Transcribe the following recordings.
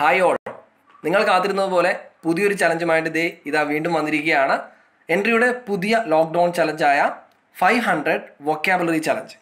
hi all നിങ്ങൾ കാത്തിരുന്നത് പോലെ പുതിയൊരു ചലഞ്ചുമായിട്ട് ദേ ഇതാ വീണ്ടും വന്നിരിക്കുകയാണ് എൻട്രിയുടെ പുതിയ ലോക്ക്ഡൗൺ ചലഞ്ചായ ഫൈവ് ഹൺഡ്രഡ് വൊക്കാബുലറി ചലഞ്ച്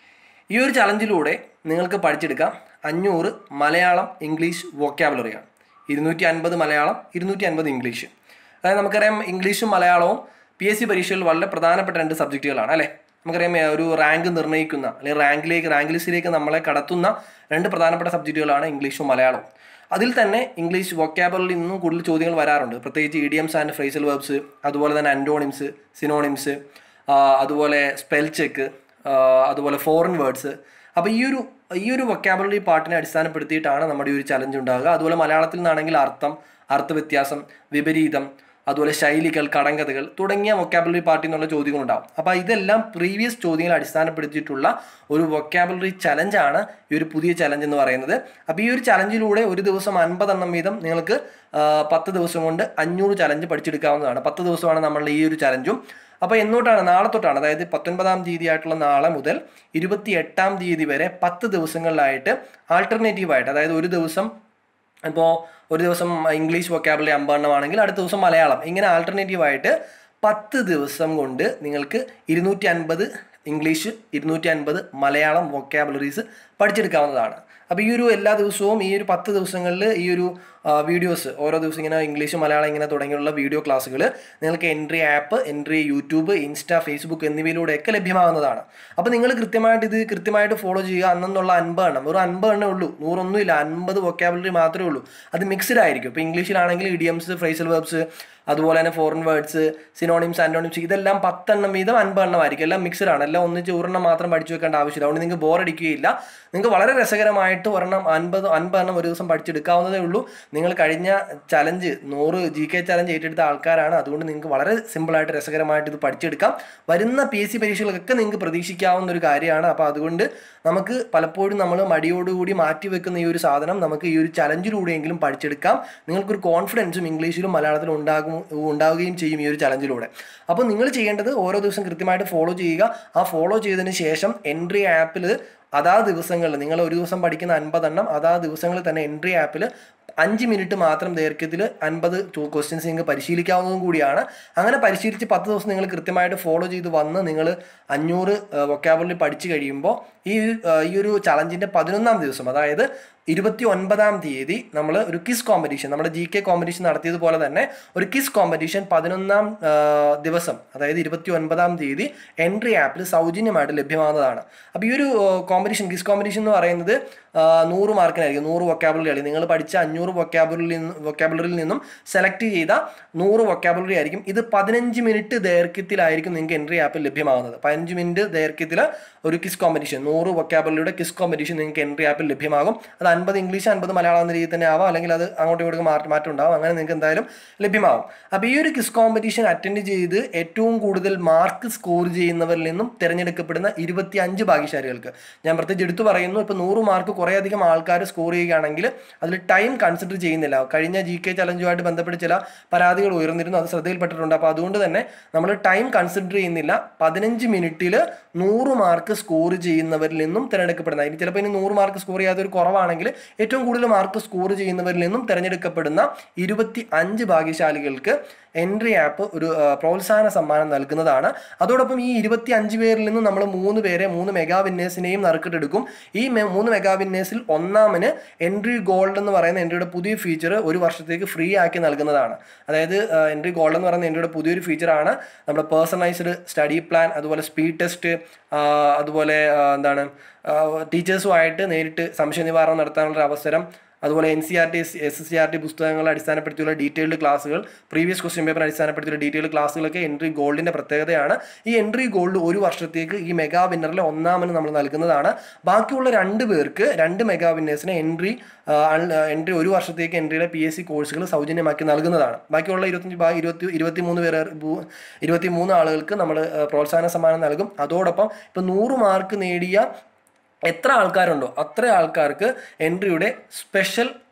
ഈ ഒരു ചലഞ്ചിലൂടെ നിങ്ങൾക്ക് പഠിച്ചെടുക്കാം അഞ്ഞൂറ് മലയാളം ഇംഗ്ലീഷ് വൊക്കാബുലറിയാണ് ഇരുന്നൂറ്റി അൻപത് മലയാളം ഇരുന്നൂറ്റി അൻപത് ഇംഗ്ലീഷ് അതായത് നമുക്കറിയാം ഇംഗ്ലീഷും മലയാളവും പി എസ് സി പരീക്ഷയിൽ വളരെ പ്രധാനപ്പെട്ട രണ്ട് സബ്ജക്റ്റുകളാണ് അല്ലേ നമുക്കറിയാം ഏ, ഒരു റാങ്ക് നിർണ്ണയിക്കുന്ന അല്ലെങ്കിൽ റാങ്കിലേക്ക് റാങ്ക് ലിസ്റ്റിലേക്ക് നമ്മളെ കടത്തുന്ന രണ്ട് പ്രധാനപ്പെട്ട സബ്ജക്റ്റുകളാണ് ഇംഗ്ലീഷും മലയാളവും അതിൽ തന്നെ ഇംഗ്ലീഷ് വൊക്കാബുലറിൽ നിന്നും കൂടുതൽ ചോദ്യങ്ങൾ വരാറുണ്ട് പ്രത്യേകിച്ച് ഇഡിയംസ് ആൻഡ് ഫ്രേസൽ വെർബ്സ് അതുപോലെ തന്നെ അൻറ്റോണിംസ് സിനോണിംസ് അതുപോലെ സ്പെൽ ചെക്ക് അതുപോലെ ഫോറിൻ വേർഡ്സ് അപ്പോൾ ഈ ഒരു ഈ ഒരു വൊക്കാബുലറി പാർട്ടിനെ അടിസ്ഥാനപ്പെടുത്തിയിട്ടാണ് നമ്മുടെ ഈ ഒരു ചലഞ്ച് ഉണ്ടാകുക അതുപോലെ മലയാളത്തിൽ നിന്നാണെങ്കിൽ അർത്ഥം അർത്ഥവ്യത്യാസം വിപരീതം അതുപോലെ ശൈലികൾ കടങ്കഥകൾ തുടങ്ങിയ വൊക്കാബുലറി പാർട്ടി എന്നുള്ള ചോദ്യങ്ങളുണ്ടാവും അപ്പോൾ ഇതെല്ലാം പ്രീവിയസ് ചോദ്യങ്ങൾ അടിസ്ഥാനപ്പെടുത്തിയിട്ടുള്ള ഒരു വൊക്കാബുലറി ചലഞ്ചാണ് ഈ ഒരു പുതിയ ചലഞ്ച് എന്ന് പറയുന്നത് അപ്പോൾ ഈ ഒരു ചലഞ്ചിലൂടെ ഒരു ദിവസം അൻപതെണ്ണം വീതം നിങ്ങൾക്ക് ആ, പത്ത് ദിവസം കൊണ്ട് അഞ്ഞൂറ് ചലഞ്ച് പഠിച്ചെടുക്കാവുന്നതാണ് പത്ത് ദിവസമാണ് നമ്മളുടെ ഈ ഒരു ചലഞ്ചും അപ്പോൾ എന്നോട്ടാണ് നാളെ തൊട്ടാണ് അതായത് പത്തൊൻപതാം തീയതി ആയിട്ടുള്ള നാളെ മുതൽ ഇരുപത്തി എട്ടാം തീയതി വരെ പത്ത് ദിവസങ്ങളിലായിട്ട് ആൾട്ടർനേറ്റീവായിട്ട് അതായത് ഒരു ദിവസം ഇപ്പോൾ ഒരു ദിവസം ഇംഗ്ലീഷ് വൊക്കാബുലറി അമ്പെണ്ണമാണെങ്കിൽ അടുത്ത ദിവസം മലയാളം ഇങ്ങനെ ആൾട്ടർനേറ്റീവായിട്ട് പത്ത് ദിവസം കൊണ്ട് നിങ്ങൾക്ക് ഇരുന്നൂറ്റി അൻപത് ഇംഗ്ലീഷ് ഇരുന്നൂറ്റി അൻപത് മലയാളം വൊക്കാബുലറീസ് പഠിച്ചെടുക്കാവുന്നതാണ് അപ്പോൾ ഈ ഒരു എല്ലാ ദിവസവും ഈ ഒരു പത്ത് ദിവസങ്ങളിൽ ഈ ഒരു വീഡിയോസ് ഓരോ ദിവസം ഇങ്ങനെ ഇംഗ്ലീഷ് മലയാളം ഇങ്ങനെ തുടങ്ങിയുള്ള വീഡിയോ ക്ലാസ്സുകൾ നിങ്ങൾക്ക് Entri app Entri YouTube Insta Facebook എന്നിവയിലൂടെയൊക്കെ ലഭ്യമാകുന്നതാണ് അപ്പോൾ നിങ്ങൾ കൃത്യമായിട്ട് ഇത് കൃത്യമായിട്ട് ഫോളോ ചെയ്യുക അന്നെന്നുള്ള അൻപത് എണ്ണം ഒരു അൻപത് എണ്ണേ ഉള്ളൂ നൂറൊന്നുമില്ല അൻപത് വൊക്കാബുലറി മാത്രമേ ഉള്ളൂ അത് മിക്സ്ഡ് ആയിരിക്കും ഇപ്പോൾ ഇംഗ്ലീഷിലാണെങ്കിൽ ഇഡിയംസ് ഫ്രേസൽ വെർബ്സ് അതുപോലെ തന്നെ ഫോറിൻ വേർഡ്സ് സിനോണിംസ് ആൻറ്റോണിംസ് ഇതെല്ലാം പത്തെണ്ണം വീതം അൻപത് എണ്ണം ആയിരിക്കും എല്ലാം മിക്സ്ഡ് ആണ് എല്ലാം ഒന്നിച്ച് ഒരെണ്ണം മാത്രം പഠിച്ചു വെക്കേണ്ട ആവശ്യമില്ല അതുകൊണ്ട് നിങ്ങൾക്ക് ബോർ അടിക്കുകയില്ല നിങ്ങൾക്ക് വളരെ രസകരമായിട്ട് ഒരെണ്ണം അൻപത് അൻപത് എണ്ണം ഒരു ദിവസം പഠിച്ചെടുക്കാവുന്നതേ ഉള്ളൂ നിങ്ങൾ കഴിഞ്ഞ ചലഞ്ച് നൂറ് ജി കെ ചലഞ്ച് ഏറ്റെടുത്ത ആൾക്കാരാണ് അതുകൊണ്ട് നിങ്ങൾക്ക് വളരെ സിമ്പിളായിട്ട് രസകരമായിട്ട് ഇത് പഠിച്ചെടുക്കാം വരുന്ന പി എസ് സി പരീക്ഷകൾക്കൊക്കെ നിങ്ങൾക്ക് പ്രതീക്ഷിക്കാവുന്ന ഒരു കാര്യമാണ് അപ്പോൾ അതുകൊണ്ട് നമുക്ക് പലപ്പോഴും നമ്മൾ മടിയോടുകൂടി മാറ്റി വെക്കുന്ന ഈ ഒരു സാധനം നമുക്ക് ഈ ഒരു ചലഞ്ചിലൂടെയെങ്കിലും പഠിച്ചെടുക്കാം നിങ്ങൾക്കൊരു കോൺഫിഡൻസും ഇംഗ്ലീഷിലും മലയാളത്തിലും ഉണ്ടാകും ഉണ്ടാവുകയും ചെയ്യും ഈ ഒരു ചലഞ്ചിലൂടെ അപ്പോൾ നിങ്ങൾ ചെയ്യേണ്ടത് ഓരോ ദിവസം കൃത്യമായിട്ട് ഫോളോ ചെയ്യുക ആ ഫോളോ ചെയ്തതിന് ശേഷം എൻട്രി ആപ്പിൽ അതാ ദിവസങ്ങളിൽ നിങ്ങൾ ഒരു ദിവസം പഠിക്കുന്ന അൻപതെണ്ണം അതാ ദിവസങ്ങളിൽ തന്നെ എൻട്രി ആപ്പിൽ അഞ്ച് മിനിറ്റ് മാത്രം ദൈർഘ്യത്തിൽ അൻപത് ക്വസ്റ്റ്യൻസ് നിങ്ങൾക്ക് പരിശീലിക്കാവുന്നതും കൂടിയാണ് അങ്ങനെ പരിശീലിച്ച് പത്ത് ദിവസം നിങ്ങൾ കൃത്യമായിട്ട് ഫോളോ ചെയ്ത് വന്ന് നിങ്ങൾ അഞ്ഞൂറ് വൊക്കാബുലറി പഠിച്ചു കഴിയുമ്പോൾ ഈ ആ, ഈ ഒരു ചലഞ്ചിൻ്റെ പതിനൊന്നാം ദിവസം അതായത് ഇരുപത്തി ഒൻപതാം തീയതി നമ്മൾ ഒരു കിസ് കോമ്പറ്റീഷൻ നമ്മുടെ ജി കെ കോമ്പറ്റീഷൻ നടത്തിയതുപോലെ തന്നെ ഒരു കിസ് കോമ്പറ്റീഷൻ പതിനൊന്നാം ആ, ദിവസം അതായത് ഇരുപത്തി ഒൻപതാം തീയതി എൻട്രി ആപ്പിൽ സൗജന്യമായിട്ട് ലഭ്യമാകുന്നതാണ് അപ്പോൾ ഈ ഒരു കോമ്പറ്റീഷൻ കിസ് കോമ്പറ്റീഷൻ എന്ന് പറയുന്നത് ആ, നൂറ് മാർക്കിനായിരിക്കും നൂറ് വൊക്കാബുലറി ആയിരിക്കും നിങ്ങൾ പഠിച്ച അഞ്ഞൂറ് വൊക്കാബുലറിൽ നിന്ന് വൊക്കാബുലറിയിൽ നിന്നും സെലക്ട് ചെയ്ത നൂറ് വൊക്കാബുലറി ആയിരിക്കും ഇത് പതിനഞ്ച് മിനിറ്റ് ദൈർഘ്യത്തിലായിരിക്കും നിങ്ങൾക്ക് എൻട്രി ആപ്പിൽ ലഭ്യമാകുന്നത് പതിനഞ്ച് മിനിറ്റ് ദൈർഘ്യത്തിൽ ഒരു കിസ് കോമ്പറ്റീഷൻ നൂറ് വൊക്കാബുലറിയുടെ കിസ് കോമ്പറ്റീഷൻ നിങ്ങൾക്ക് എൻട്രി ആപ്പിൽ ലഭ്യമാകും അത് അൻപത് ഇംഗ്ലീഷ് അൻപത് മലയാളം എന്ന രീതിയിൽ തന്നെ ആവാം അല്ലെങ്കിൽ അത് അങ്ങോട്ടും ഇങ്ങോട്ടും മാറ്റം മാറ്റം ഉണ്ടാവും അങ്ങനെ നിങ്ങൾക്ക് എന്തായാലും ലഭ്യമാകും അപ്പോൾ ഈ ഒരു കിസ് കോമ്പറ്റീഷൻ അറ്റൻഡ് ചെയ്ത് ഏറ്റവും കൂടുതൽ മാർക്ക് സ്കോർ ചെയ്യുന്നവരിൽ നിന്നും തിരഞ്ഞെടുക്കപ്പെടുന്ന ഇരുപത്തി അഞ്ച് ഭാഗ്യശാലികൾക്ക് ഞാൻ പ്രത്യേകിച്ച് എടുത്തു പറയുന്നു ഇപ്പോൾ നൂറ് മാർക്ക് കുറേയധികം ആൾക്കാർ സ്കോർ ചെയ്യുകയാണെങ്കിൽ അതിൽ ടൈം കൺസിഡർ ചെയ്യുന്നില്ല കഴിഞ്ഞ ജി കെ ചലഞ്ചുമായിട്ട് ബന്ധപ്പെട്ട് ചില പരാതികൾ ഉയർന്നിരുന്നു അത് ശ്രദ്ധയിൽപ്പെട്ടിട്ടുണ്ട് അപ്പോൾ അതുകൊണ്ട് തന്നെ നമ്മൾ ടൈം കൺസിഡർ ചെയ്യുന്നില്ല പതിനഞ്ച് മിനിറ്റിൽ നൂറ് മാർക്ക് സ്കോർ ചെയ്യുന്നവരിൽ നിന്നും തിരഞ്ഞെടുക്കപ്പെടുന്ന ഇനി ചിലപ്പോൾ ഇനി നൂറ് മാർക്ക് സ്കോർ ചെയ്യാത്ത ഒരു കുറവാണെങ്കിൽ ഏറ്റവും കൂടുതൽ മാർക്ക് സ്കോർ ചെയ്യുന്നവരിൽ നിന്നും തിരഞ്ഞെടുക്കപ്പെടുന്ന ഇരുപത്തി അഞ്ച് ഭാഗ്യശാലികൾക്ക് എൻട്രി ആപ്പ് ഒരു ആ, പ്രോത്സാഹന സമ്മാനം നൽകുന്നതാണ് അതോടൊപ്പം ഈ ഇരുപത്തി അഞ്ച് പേരിൽ നിന്നും നമ്മൾ മൂന്ന് പേരെ മൂന്ന് മെഗാ വിന്നേഴ്സിനെയും നറുക്കിട്ടെടുക്കും ഈ മെ- മൂന്ന് മെഗാ വിന്നേഴ്സിൽ ഒന്നാമന് എൻട്രി ഗോൾഡ് എന്ന് പറയുന്ന എൻട്രിയുടെ പുതിയ ഫീച്ചർ ഒരു വർഷത്തേക്ക് ഫ്രീ ആക്കി നൽകുന്നതാണ് അതായത് എൻട്രി ഗോൾഡ് എന്ന് പറയുന്ന എൻട്രിയുടെ പുതിയൊരു ഫീച്ചറാണ് നമ്മുടെ പേഴ്സണലൈസ്ഡ് സ്റ്റഡി പ്ലാൻ അതുപോലെ സ്പീഡ് ടെസ്റ്റ് അതുപോലെ ആ, എന്താണ് ടീച്ചേഴ്സുമായിട്ട് നേരിട്ട് സംശയ നിവാരണം നടത്താനുള്ള ഒരു അവസരം അതുപോലെ N C R T S S C R T പുസ്തകങ്ങളെ അടിസ്ഥാനപ്പെടുത്തിയുള്ള ഡീറ്റെയിൽഡ് ക്ലാസ്സുകൾ പ്രീവിയസ് ക്വസ്റ്റ്യൻ പേപ്പർ അടിസ്ഥാനപ്പെടുത്തിയുള്ള ഡീറ്റെയിൽഡ് ക്ലാസ്സുകളൊക്കെ എൻട്രി ഗോൾഡിൻ്റെ പ്രത്യേകതയാണ് ഈ എൻട്രി ഗോൾഡ് ഒരു വർഷത്തേക്ക് ഈ മെഗാ വിന്നറിലെ ഒന്നാമന് നമ്മൾ നൽകുന്നതാണ് ബാക്കിയുള്ള രണ്ട് പേർക്ക് രണ്ട് മെഗാ വിന്നേഴ്സിന് എൻട്രി എൻട്രി ഒരു വർഷത്തേക്ക് എൻട്രിയുടെ പി എസ് സി കോഴ്സുകൾ സൗജന്യമാക്കി നൽകുന്നതാണ് ബാക്കിയുള്ള ഇരുപത്തഞ്ച് ബാ- ഇരുപത്തി ഇരുപത്തി മൂന്ന് പേർ ഇരുപത്തി മൂന്ന് ആളുകൾക്ക് നമ്മൾ പ്രോത്സാഹന സമ്മാനം നൽകും അതോടൊപ്പം ഇപ്പം നൂറ് മാർക്ക് നേടിയ എത്ര ആൾക്കാരുണ്ടോ അത്ര ആൾക്കാർക്ക് എൻട്രിയുടെ സ്പെഷ്യൽ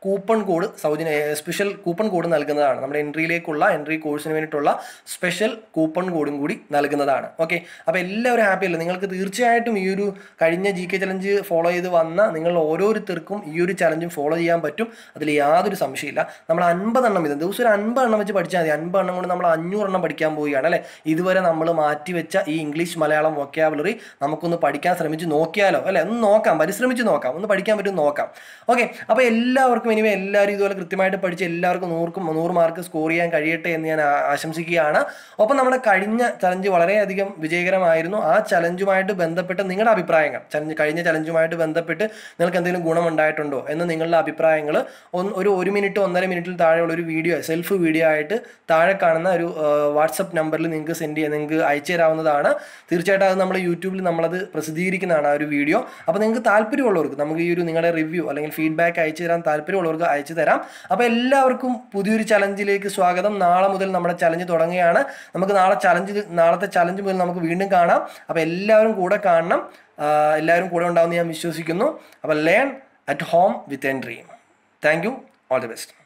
കൂപ്പൺ കോഡ് സൗജന്യ സ്പെഷ്യൽ കൂപ്പൺ കോഡ് നൽകുന്നതാണ് നമ്മുടെ എൻട്രിയിലേക്കുള്ള എൻട്രി കോഴ്സിന് വേണ്ടിയിട്ടുള്ള സ്പെഷ്യൽ കൂപ്പൺ കോഡും കൂടി നൽകുന്നതാണ് ഓക്കെ അപ്പോൾ എല്ലാവരും ഹാപ്പി അല്ലേ നിങ്ങൾക്ക് തീർച്ചയായിട്ടും ഈ ഒരു കഴിഞ്ഞ ജി കെ ചലഞ്ച് ഫോളോ ചെയ്ത് വന്ന നിങ്ങൾ ഓരോരുത്തർക്കും ഈ ഒരു ചലഞ്ചും ഫോളോ ചെയ്യാൻ പറ്റും അതിൽ യാതൊരു സംശയമില്ല നമ്മൾ അൻപതെണ്ണം ഇത് ദിവസം ഒരു അൻപതെണ്ണം വെച്ച് പഠിച്ചാൽ മതി അൻപതെണ്ണം കൊണ്ട് നമ്മൾ അഞ്ഞൂറെണ്ണം പഠിക്കാൻ പോവുകയാണ് അല്ലേ ഇതുവരെ നമ്മൾ മാറ്റിവെച്ച ഈ ഇംഗ്ലീഷ് മലയാളം വൊക്കാബുലറി നമുക്കൊന്ന് പഠിക്കാൻ ശ്രമിച്ച് നോക്കിയാലോ അല്ലേ ഒന്ന് നോക്കാം പരിശ്രമിച്ച് നോക്കാം ഒന്ന് പഠിക്കാൻ പറ്റും നോക്കാം ഓക്കെ അപ്പോൾ എല്ലാവർക്കും ഇനി എല്ലാവരും ഇതുപോലെ കൃത്യമായിട്ട് പഠിച്ച് എല്ലാവർക്കും നൂർക്കും നൂറ് മാർക്ക് സ്കോർ ചെയ്യാൻ കഴിയട്ടെ എന്ന് ഞാൻ ആ- ആശംസിക്കുകയാണ് ഒപ്പം നമ്മുടെ കഴിഞ്ഞ ചലഞ്ച് വളരെയധികം വിജയകരമായിരുന്നു ആ ചലഞ്ചുമായിട്ട് ബന്ധപ്പെട്ട് നിങ്ങളുടെ അഭിപ്രായങ്ങൾ ചലഞ്ച് കഴിഞ്ഞ ചലഞ്ചുമായിട്ട് ബന്ധപ്പെട്ട് നിങ്ങൾക്ക് എന്തെങ്കിലും ഗുണമുണ്ടായിട്ടുണ്ടോ എന്ന് നിങ്ങളുടെ അഭിപ്രായങ്ങൾ ഒന്ന് ഒരു ഒരു മിനിറ്റ് ഒന്നര മിനിറ്റിൽ താഴെയുള്ള ഒരു വീഡിയോ സെൽഫ് വീഡിയോ ആയിട്ട് താഴെ കാണുന്ന ഒരു വാട്സപ്പ് നമ്പറിൽ നിങ്ങൾക്ക് സെൻഡ് ചെയ്യാൻ നിങ്ങൾക്ക് അയച്ചു തരാവുന്നതാണ് തീർച്ചയായിട്ടും അത് നമ്മൾ യൂട്യൂബിൽ നമ്മളത് പ്രസിദ്ധീകരിക്കുന്നതാണ് ആ ഒരു വീഡിയോ അപ്പോൾ നിങ്ങൾക്ക് താല്പര്യമുള്ളവർക്ക് നമുക്ക് ഈ ഒരു നിങ്ങളുടെ റിവ്യൂ അല്ലെങ്കിൽ ഫീഡ്ബാക്ക് അയച്ചു തരാൻ താല്പര്യമുള്ളവർക്ക് അയച്ചു തരാം അപ്പോൾ എല്ലാവർക്കും പുതിയൊരു ചലഞ്ചിലേക്ക് സ്വാഗതം നാളെ മുതൽ നമ്മുടെ ചലഞ്ച് തുടങ്ങുകയാണ് നമുക്ക് നാളെ ചലഞ്ച് നാളത്തെ ചലഞ്ച് മുതൽ നമുക്ക് വീണ്ടും കാണാം അപ്പോൾ എല്ലാവരും കൂടെ കാണണം ആ, എല്ലാവരും കൂടെ ഉണ്ടാവുമെന്ന് ഞാൻ വിശ്വസിക്കുന്നു അപ്പോൾ learn at home with Entri thank you all the best